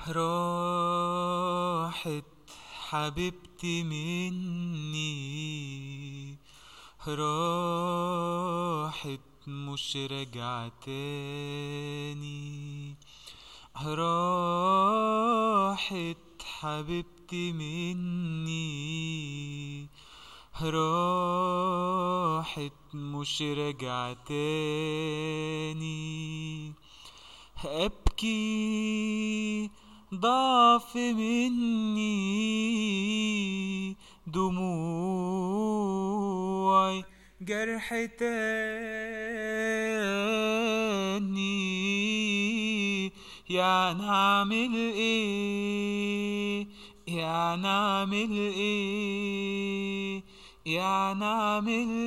راحت حبيبتي مني راحت مش راجعة تاني راحت حبيبتي مني راحت مش راجعة تاني أبكي ضعف مني دموعي جرح تاني يعني اعمل ايه يعني اعمل ايه يعني اعمل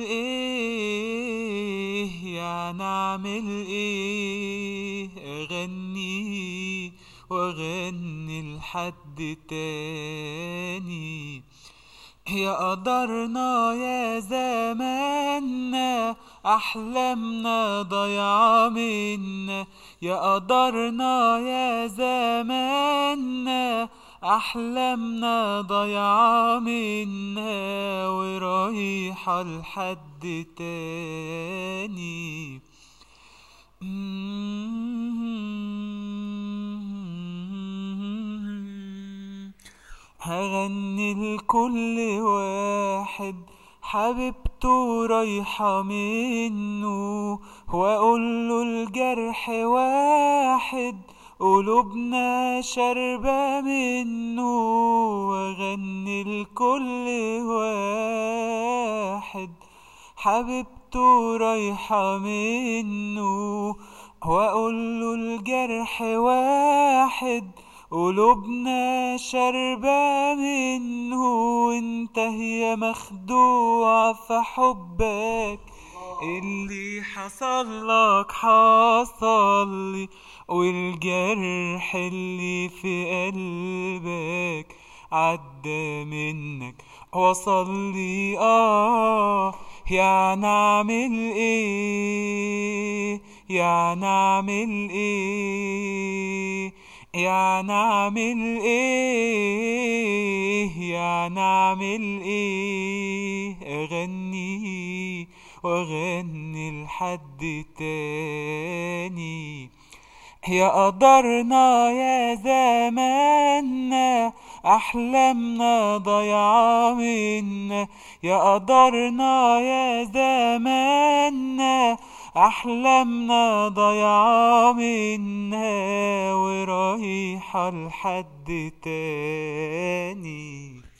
ايه يعني اعمل ايه اغني واغني لحد تاني يا قدرنا يا زماننا أحلامنا ضيعة منا يا قدرنا يا زماننا أحلامنا ضيعة منا ورايحة لحد تاني هغني لكل واحد حبيبته رايحة منه واقول له الجرح واحد قلوبنا شاربة منه واغني لكل واحد حبيبته رايحة منه واقول له الجرح واحد قلوبنا شاربة منه وانت هي مخدوعة في حبك اللي حصل لك حصل لي والجرح اللي في قلبك عدى منك وصل لي اه يعني اعمل ايه يعني اعمل ايه يعني اعمل ايه يعني اعمل ايه اغني واغني لحد تاني يا قدرنا يا زماننا أحلامنا ضيعة منا يا قدرنا يا زماننا أحلامنا ضيعة منا ورايحة لحد تاني